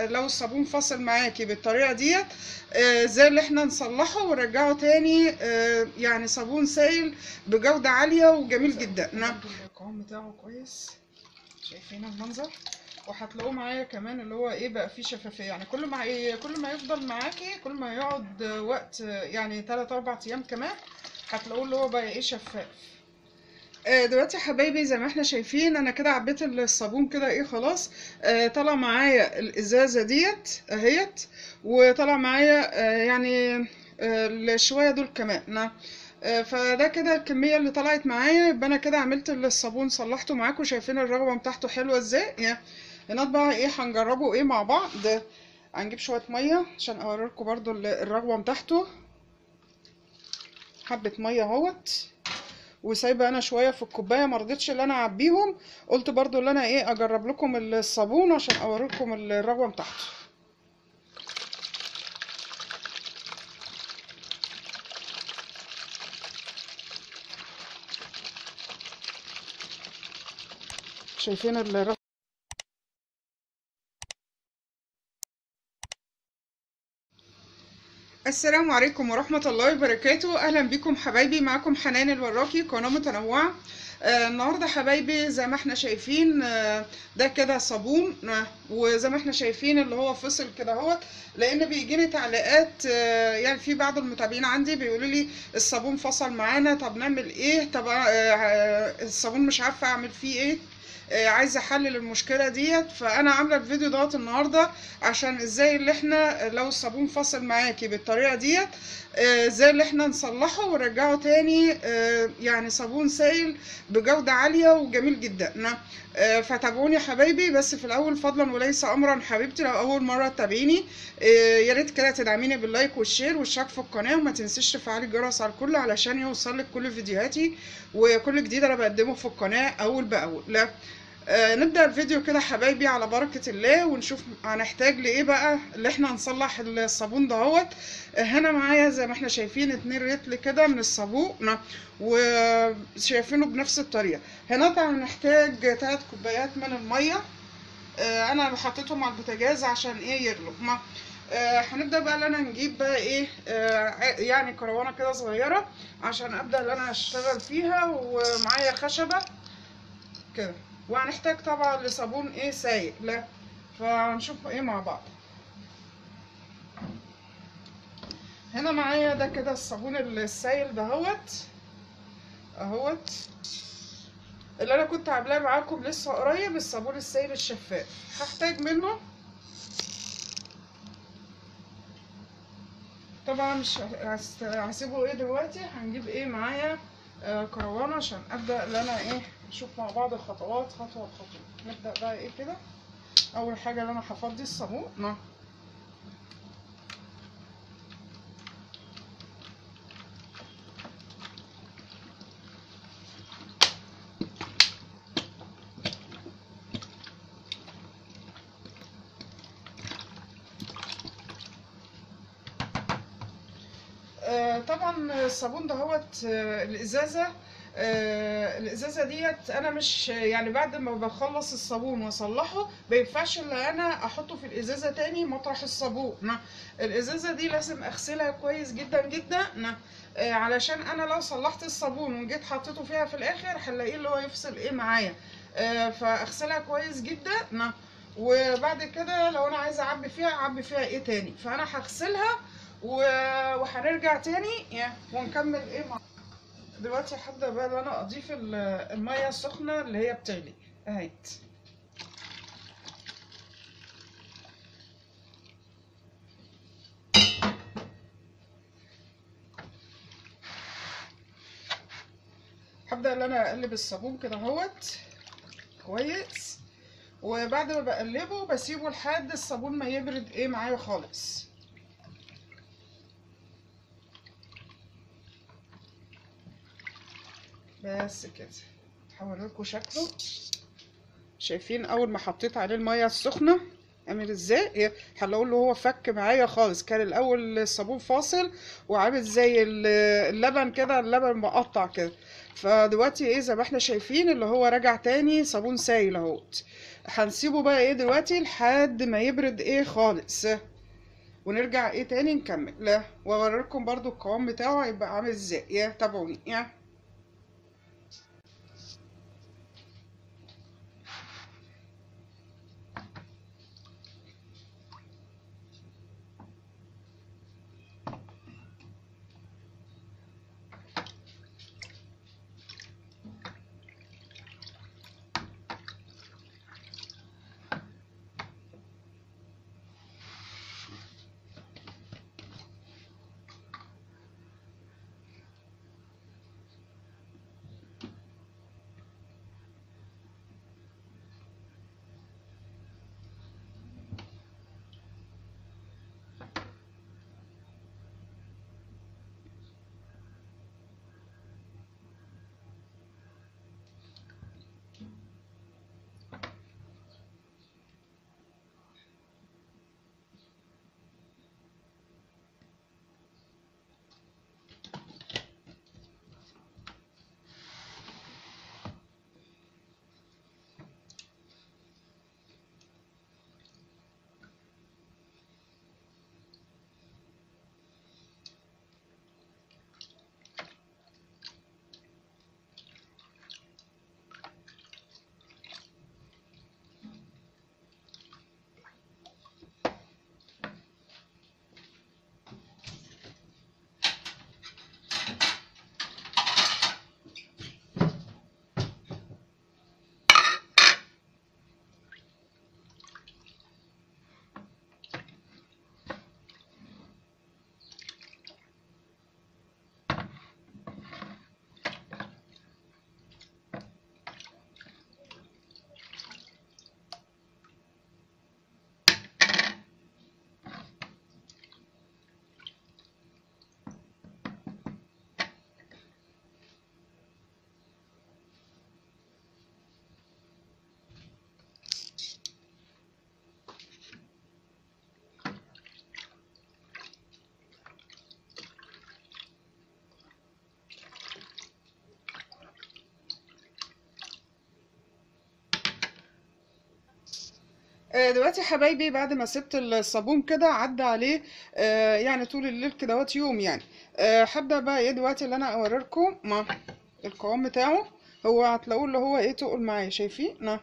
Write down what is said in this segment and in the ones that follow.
لو الصابون فاصل معاكي بالطريقه ديت آه، زي اللي احنا نصلحه ونرجعه تاني آه، يعني صابون سائل بجوده عاليه وجميل جدا نعم القوام بتاعه كويس شايفين المنظر وهتلاقوه معايا كمان اللي هو ايه بقى فيه شفافيه يعني كل ما ي- كل ما يفضل معاكي كل ما يقعد وقت يعني 3 4 ايام كمان هتلاقوه اللي هو بقى ايه شفاف آه، دلوقتي يا حبايبي زي ما احنا شايفين انا كده عبيت الصابون كده ايه خلاص آه، طلع معايا الازازه ديت اهيت وطلع معايا آه، يعني آه، الشويه دول كمان نعم آه، فده كده الكميه اللي طلعت معايا يبقى انا كده عملت الصابون صلحته معاكم شايفين الرغوه بتاعته حلوه ازاي يا هنا بقى ايه هنجربه ايه مع بعض هنجيب شويه ميه عشان اوريكم برضو ال- الرغوه بتاعته حبه ميه اهوت وسايبه انا شويه في الكوبايه ما رضيتش ان انا اعبيهم قلت برضو ان انا ايه اجرب لكم الصابون عشان اوريكم الرغوه بتاعته شايفين الرغوه السلام عليكم ورحمة الله وبركاته أهلا بكم حبايبي معكم حنان الوراكي قناة متنوعة آه النهاردة حبايبي زي ما احنا شايفين آه ده كده صابون آه وزي ما احنا شايفين اللي هو فصل كده اهوت لأن بيجيني تعليقات آه يعني في بعض المتابعين عندي بيقولوا لي الصابون فصل معانا طب نعمل ايه طب آه آه الصابون مش عارفة اعمل فيه ايه آه، عايزه احلل المشكله ديت فانا عامله الفيديو دوت النهارده عشان ازاي اللي احنا لو الصابون فاصل معاكي بالطريقه ديت آه، ازاي اللي احنا نصلحه ونرجعه تاني آه، يعني صابون سائل بجوده عاليه وجميل جدا نعم. آه، فتابعوني يا حبايبي بس في الاول فضلا وليس امرا حبيبتي لو اول مره تتابعيني آه، يا ريت كده تدعميني باللايك والشير والاشتراك في القناه وما تنسيش تفعلي الجرس على الكل علشان يوصلك كل فيديوهاتي وكل جديد انا بقدمه في القناه اول باول لا آه نبدأ الفيديو كده حبايبي على بركة الله ونشوف هنحتاج لإيه بقى اللي احنا هنصلح الصابون دهوت آه هنا معايا زي ما احنا شايفين اتنين رتل كده من الصابون وشايفينه بنفس الطريقة هنا هنحتاج تلات كوبايات من المية آه انا حطيتهم على البوتاجاز عشان ايه يغلوا ما آه هنبدأ بقى ان انا نجيب بقى ايه آه يعني كروانة كده صغيرة عشان ابدأ ان انا اشتغل فيها ومعايا خشبة كده وهنحتاج طبعا لصابون ايه سايق لا فهنشوف ايه مع بعض هنا معايا ده كده الصابون السايل دهوت اهوت اللي انا كنت عاملاه معاكم لسه قريب الصابون السايل الشفاف هحتاج منه طبعا مش هست- هسيبه ايه دلوقتي هنجيب ايه معايا آه كروانه عشان ابدا ان انا ايه نشوف مع بعض الخطوات خطوه بخطوه نبدا بقى ايه كده اول حاجه اللي انا هفضي الصابون نعم آه، طبعا الصابون دهوت آه، الازازه آه، الازازه ديت انا مش يعني بعد ما بخلص الصابون واصلحه ما ينفعش ان انا احطه في الازازه تاني مطرح الصابون نعم. الازازه دي لازم اغسلها كويس جدا جدا نعم. آه، علشان انا لو صلحت الصابون وجيت حطيته فيها في الاخر هنلاقيه اللي هو يفصل ايه معايا آه، فاغسلها كويس جدا نعم. وبعد كده لو انا عايزه اعبي فيها اعبي فيها ايه تاني فانا هغسلها و- وهنرجع تاني يا- ونكمل ايه مع دلوقتي هبدأ بقى ان انا اضيف ال- المية السخنة اللي هي بتغلي اهيت هبدأ ان انا اقلب الصابون كده اهوت كويس وبعد ما بقلبه بسيبه لحد الصابون ما يبرد ايه معايا خالص بس كده هوريلكوا شكله شايفين اول ما حطيت عليه الميه السخنه عامل ازاي إيه، هنقول له هو فك معايا خالص كان الاول الصابون فاصل وعامل زي ال- اللبن كده اللبن مقطع كده فدلوقتي ايه زي ما احنا شايفين اللي هو رجع تاني صابون سايل اهوت هنسيبه بقى ايه دلوقتي لحد ما يبرد ايه خالص ونرجع ايه تاني نكمل لا واوريكم برضو القوام بتاعه هيبقى عامل ازاي يا تابعوني يا آه، دلوقتي يا حبايبي بعد ما سبت الصابون كده عدى عليه آه، يعني طول الليل كدهوت يوم يعني آه، هبدأ بقى ايه دلوقتي اللي انا اوريكم ما القوام بتاعه هو هتلاقوه اللي هو ايه تقل معايا شايفين نعم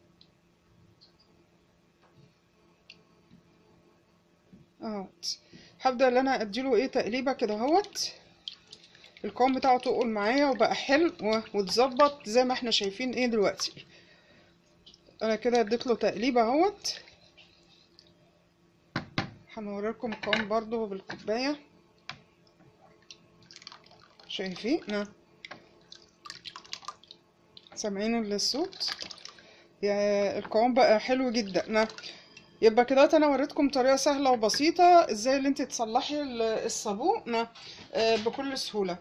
اهوت هبدأ اللي انا اديله ايه تقليبة كده اهوت القوام بتاعه تقل معايا وبقى حلو و- واتظبط زي ما احنا شايفين ايه دلوقتي انا كده اديت له تقليبة اهوت هنوريكم القوام برضو بالكوباية شايفين نعم سامعين الصوت يا القوام بقى حلو جدا نعم يبقى كده انا وريتكم طريقة سهلة وبسيطة ازاي اللي انت تصلحي ال- الصابون نعم آه، بكل سهولة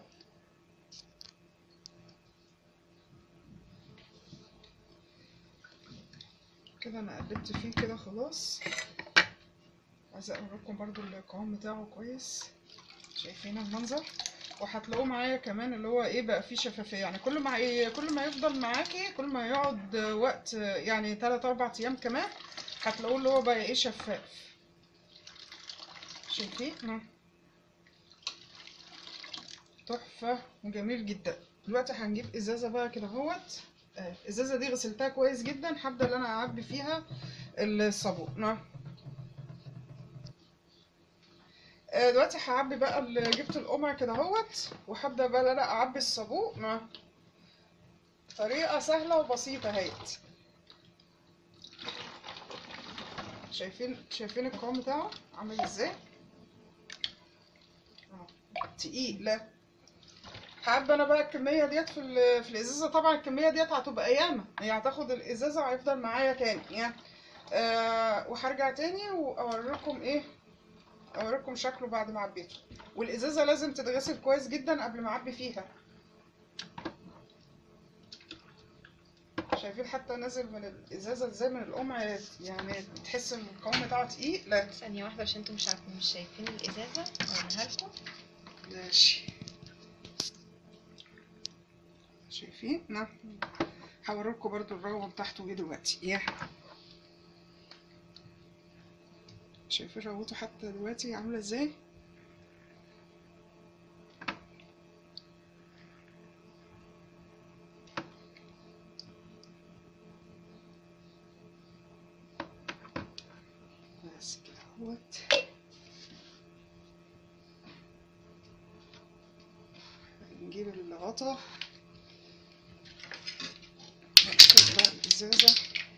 كده انا قلبت فيه كده خلاص عايزة اوريكم برضو القوام بتاعه كويس شايفين المنظر وهتلاقوه معايا كمان اللي هو ايه بقى فيه شفافية يعني كل ما ي- كل ما يفضل معاكي كل ما يقعد وقت يعني 3 4 ايام كمان هتلاقوه اللي هو بقى ايه شفاف شايفين نعم. تحفة وجميل جدا دلوقتي هنجيب ازازة بقى كده اهوت آه، الازازة دي غسلتها كويس جدا هبدأ ان انا اعبي فيها الصابون نعم آه، دلوقتي هعبي بقى ال- جبت القمع كده اهوت وهبدأ بقى ان انا اعبي الصابون نعم طريقة سهلة وبسيطة اهيت شايفين شايفين القوام بتاعه عامل ازاي أهو. تقيل لا حابه انا بقى الكميه ديت في ال- في الازازه طبعا الكميه ديت هتبقى ياما يعني هتاخد الازازه وهيفضل معايا تاني يعني آه وهرجع تاني واوريكم ايه اوريكم شكله بعد ما عبيته والازازه لازم تتغسل كويس جدا قبل ما اعبي فيها شايفين حتى نازل من الازازه ازاي من القمع يعني تحس ان القوام بتاعه تقيل لا ثانية واحدة عشان انتوا مش عارفين مش شايفين الازازة اوريها لكم ماشي شايفين نعم هوريلكوا برضو الرغوه بتاعته ايه دلوقتي يا شايفين رغوته حتى دلوقتي عامله ازاي بس كده اهوت نجيب الغطا نقفل بقى الازازه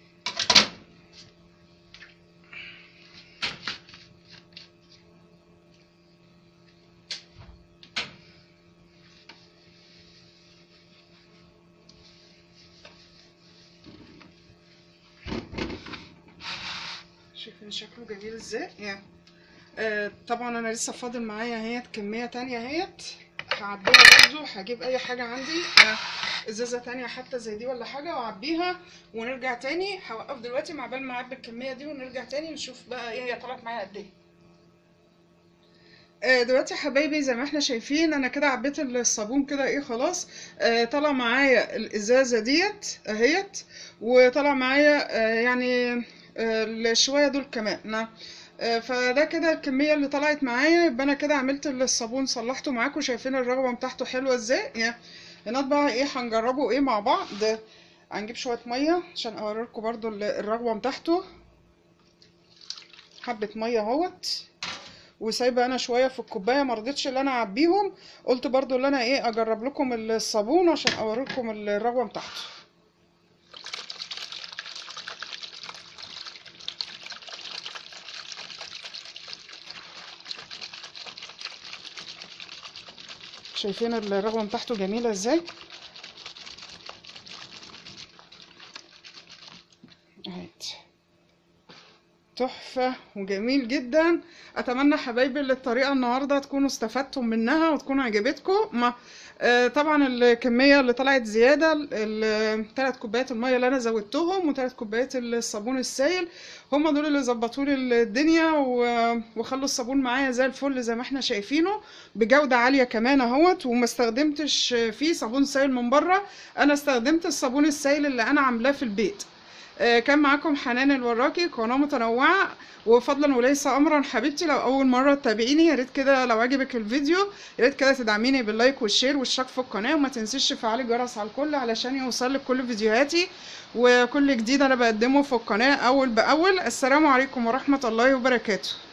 شايفين شكله جميل ازاي يعني آه طبعا انا لسه فاضل معايا اهيت كميه تانية اهيت هعبيها برضو هجيب اي حاجه عندي آه ازازه تانية حتى زي دي ولا حاجه واعبيها ونرجع تاني هوقف دلوقتي مع بال ما اعبي الكميه دي ونرجع تاني نشوف بقى ايه هي طلعت معايا قد ايه آه، دلوقتي يا حبايبي زي ما احنا شايفين انا كده عبيت الصابون كده ايه خلاص آه، طلع معايا الازازه ديت اهيت وطلع معايا آه، يعني آه، الشويه دول كمان نعم آه، فده كده الكميه اللي طلعت معايا يبقى انا كده عملت الصابون صلحته معاكم شايفين الرغوه بتاعته حلوه ازاي يا هنا بقى ايه هنجربه ايه مع بعض هنجيب شويه ميه عشان اوريلكم برضو ال- الرغوه بتاعته حبه ميه اهوت وسايبه انا شويه في الكوبايه ما رضيتش ان انا اعبيهم قلت برضو ان انا ايه اجرب لكم الصابون عشان اوريكم الرغوه بتاعته شايفين الرغوه بتاعته جميله ازاي اهيت تحفة وجميل جدا اتمنى حبايبي اللي الطريقة النهاردة تكونوا استفدتم منها وتكون عجبتكم ما آه، طبعا الكمية اللي طلعت زيادة الثلاث كوبايات المية اللي انا زودتهم وثلاث كوبايات الصابون السائل هم دول اللي ظبطوا لي الدنيا و- وخلوا الصابون معايا زي الفل زي ما احنا شايفينه بجودة عالية كمان اهوت وما استخدمتش فيه صابون سائل من بره انا استخدمت الصابون السائل اللي انا عاملاه في البيت آه، كان معاكم حنان الوراكي قناة متنوعة وفضلا وليس امرا حبيبتي لو اول مرة تتابعيني يا ريت كده لو عجبك الفيديو يا ريت كده تدعميني باللايك والشير والاشتراك في القناة وما تنسيش تفعلي الجرس على الكل علشان يوصلك كل فيديوهاتي وكل جديد انا بقدمه في القناة اول باول السلام عليكم ورحمة الله وبركاته